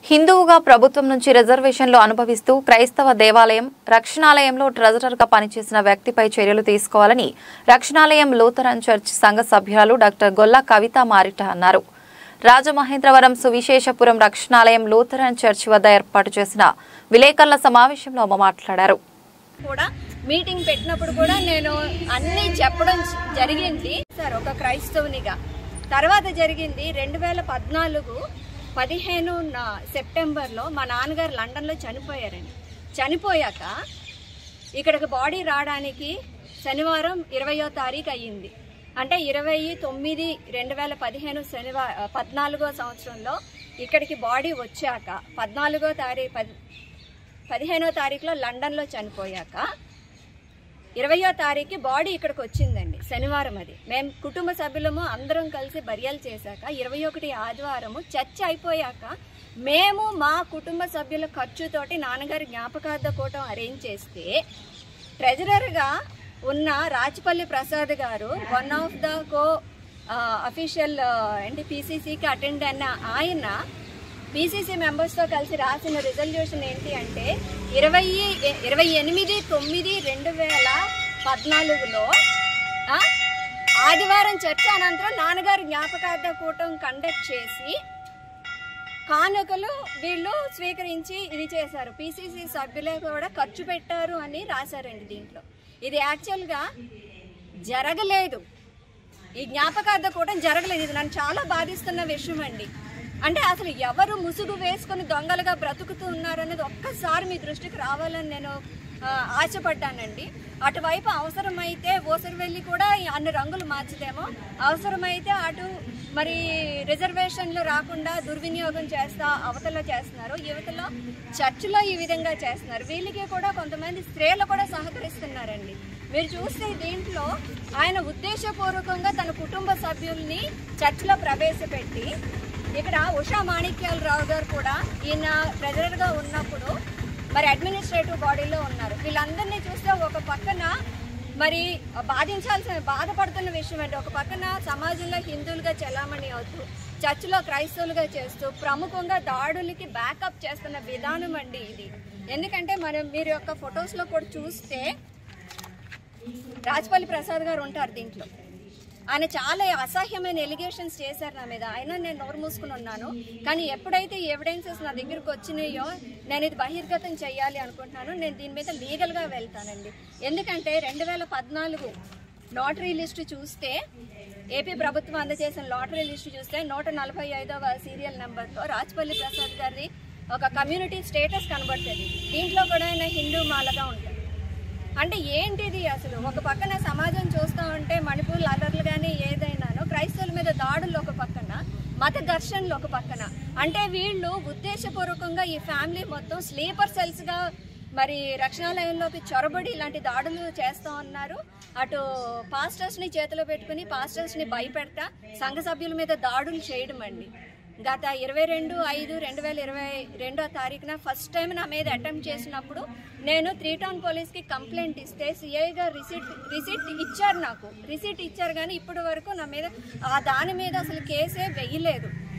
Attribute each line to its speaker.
Speaker 1: హిందువుగా ప్రభుత్వం నుంచి రిజర్వేషన్లు అనుభవిస్తూ క్రైస్తవ దేవాలయం రక్షణాలయంలో ట్రెజరర్గా పనిచేసిన వ్యక్తిపై చర్యలు తీసుకోవాలని రక్షణాలయం లూథరన్ చర్చ్ సంఘ సభ్యురాలు డాక్టర్ గొల్లా కవిత మారిట అన్నారు రాజమహేంద్రవరం సువిశేషపురం రక్షణాలయం లూథరన్ చర్చ్ వద్ద ఏర్పాటు చేసిన విలేకరుల సమావేశంలో ఆమె మాట్లాడారు
Speaker 2: కూడా మీటింగ్ పెట్టినప్పుడు కూడా నేను అన్ని చెప్పడం జరిగింది సార్ ఒక క్రైస్తవునిగా తర్వాత జరిగింది రెండు వేల పద్నాలుగు పదిహేను నా- సెప్టెంబర్లో మా నాన్నగారు లండన్లో చనిపోయారండి చనిపోయాక ఇక్కడికి బాడీ రావడానికి శనివారం ఇరవయో తారీఖు అయ్యింది అంటే ఇరవై తొమ్మిది రెండు వేల పదిహేను శనివారం పద్నాలుగో సంవత్సరంలో ఇక్కడికి బాడీ వచ్చాక పద్నాలుగో తారీఖు పది పదిహేనో తారీఖులో లండన్లో చనిపోయాక ఇరవయో తారీఖు బాడీ ఇక్కడికి వచ్చిందండి శనివారం అది మేము కుటుంబ సభ్యులము అందరం కలిసి బర్యాలు చేశాక ఇరవై ఒకటి ఆదివారము చర్చ అయిపోయాక మేము మా కుటుంబ సభ్యుల ఖర్చుతోటి నాన్నగారి జ్ఞాపకార్థ కూటం అరేంజ్ చేస్తే ట్రెజరర్గా ఉన్న Rachapalli Prasad garu one of the co official ఏంటి పీసీసీకి అటెండ్ అయిన ఆయన పీసీసీ మెంబర్స్తో కలిసి రాసిన రిజల్యూషన్ ఏంటి అంటే ఇరవై ఇరవై ఎనిమిది తొమ్మిది రెండు వేల పద్నాలుగులో ఆ, ఆదివారం చర్చ అనంతరం నాన్నగారు జ్ఞాపకార్థ కూటం కండక్ట్ చేసి కానుకలు వీళ్ళు స్వీకరించి ఇది చేశారు పీసీసీ సభ్యులే కూడా ఖర్చు పెట్టారు అని రాశారండి దీంట్లో ఇది యాక్చువల్గా జరగలేదు ఈ జ్ఞాపకార్థ కూడా జరగలేదు ఇది నన్ను చాలా బాధిస్తున్న విషయం అండి అంటే అసలు ఎవరు ముసుగు వేసుకొని దొంగలుగా బ్రతుకుతూ ఉన్నారనేది ఒక్కసారి మీ దృష్టికి రావాలని నేను ఆ, ఆశపడ్డానండి అటువైపు అవసరమైతే ఓసరి వెళ్ళి కూడా ఈ అన్ని రంగులు మార్చుదేమో అవసరమైతే అటు మరి రిజర్వేషన్లు రాకుండా దుర్వినియోగం చేస్తా అవతల చేస్తున్నారు యువతలో చర్చిలో ఈ విధంగా చేస్తున్నారు వీళ్ళకి కూడా కొంతమంది స్త్రీలు కూడా సహకరిస్తున్నారండి మీరు చూస్తే దీంట్లో ఆయన ఉద్దేశపూర్వకంగా తన కుటుంబ సభ్యుల్ని చర్చిలో ప్రవేశపెట్టి ఇక్కడ ఉషా మాణిక్యాలరావు గారు కూడా ఈయన ట్రెజరర్గా ఉన్నప్పుడు మరి అడ్మినిస్ట్రేటివ్ బాడీలో ఉన్నారు వీళ్ళందరినీ చూస్తే ఒక పక్కన మరి బాధించాల్సిన బాధపడుతున్న విషయం అంటే ఒక పక్కన సమాజంలో హిందువులుగా చెలామణి అవుతూ చర్చిలో క్రైస్తవులుగా చేస్తూ ప్రముఖంగా దాడులకి బ్యాకప్ చేస్తున్న విధానం అండి ఇది ఎందుకంటే మనం మీరు యొక్క ఫొటోస్లో కూడా చూస్తే రాజపల్లి ప్రసాద్ గారు ఉంటారు దీంట్లో ఆయన చాలా అసహ్యమైన ఎలిగేషన్స్ చేశారు నా మీద అయినా నేను నోరు మూసుకుని ఉన్నాను కానీ ఎప్పుడైతే ఎవిడెన్సెస్ నా దగ్గరకు వచ్చినాయో నేను ఇది బహిర్గతం చేయాలి అనుకుంటున్నాను నేను దీని మీద లీగల్గా వెళ్తానండి ఎందుకంటే రెండు వేల పద్నాలుగు లాటరీ లిస్టు చూస్తే ఏపీ ప్రభుత్వం అందజేసిన లాటరీ లిస్టు చూస్తే నూట నలభై ఐదవ సీరియల్ నెంబర్తో రాజపల్లి ప్రసాద్ గారి ఒక కమ్యూనిటీ స్టేటస్ కనబడుతుంది దీంట్లో కూడా ఆయన హిందూ మాలగా ఉంటారు అంటే ఏంటిది అసలు ఒక పక్కన సమాజం చూస్తూ ఉంటే మణిపూర్ అల్లర్లు కానీ ఏదైనాను క్రైస్తవుల మీద దాడులు ఒక పక్కన మత ఘర్షణలు ఒక పక్కన అంటే వీళ్ళు ఉద్దేశపూర్వకంగా ఈ ఫ్యామిలీ మొత్తం స్లీపర్ సెల్స్గా మరి రక్షణాలయంలోకి చొరబడి ఇలాంటి దాడులు చేస్తూ ఉన్నారు అటు పాస్టర్స్ని చేతిలో పెట్టుకుని పాస్టర్స్ని భయపెడతా సంఘ సభ్యుల మీద దాడులు చేయడం అండి గత ఇరవై రెండు ఐదు రెండు వేల ఇరవై రెండో తారీఖున ఫస్ట్ టైం నా మీద అటెంప్ట్ చేసినప్పుడు నేను త్రీ టౌన్ పోలీస్కి కంప్లైంట్ ఇస్తే సిఐ గారు రిసీట్ రిసీట్ ఇచ్చారు నాకు రిసీట్ ఇచ్చారు కానీ ఇప్పటి వరకు నా మీద ఆ దాని మీద అసలు కేసే వెయ్యలేదు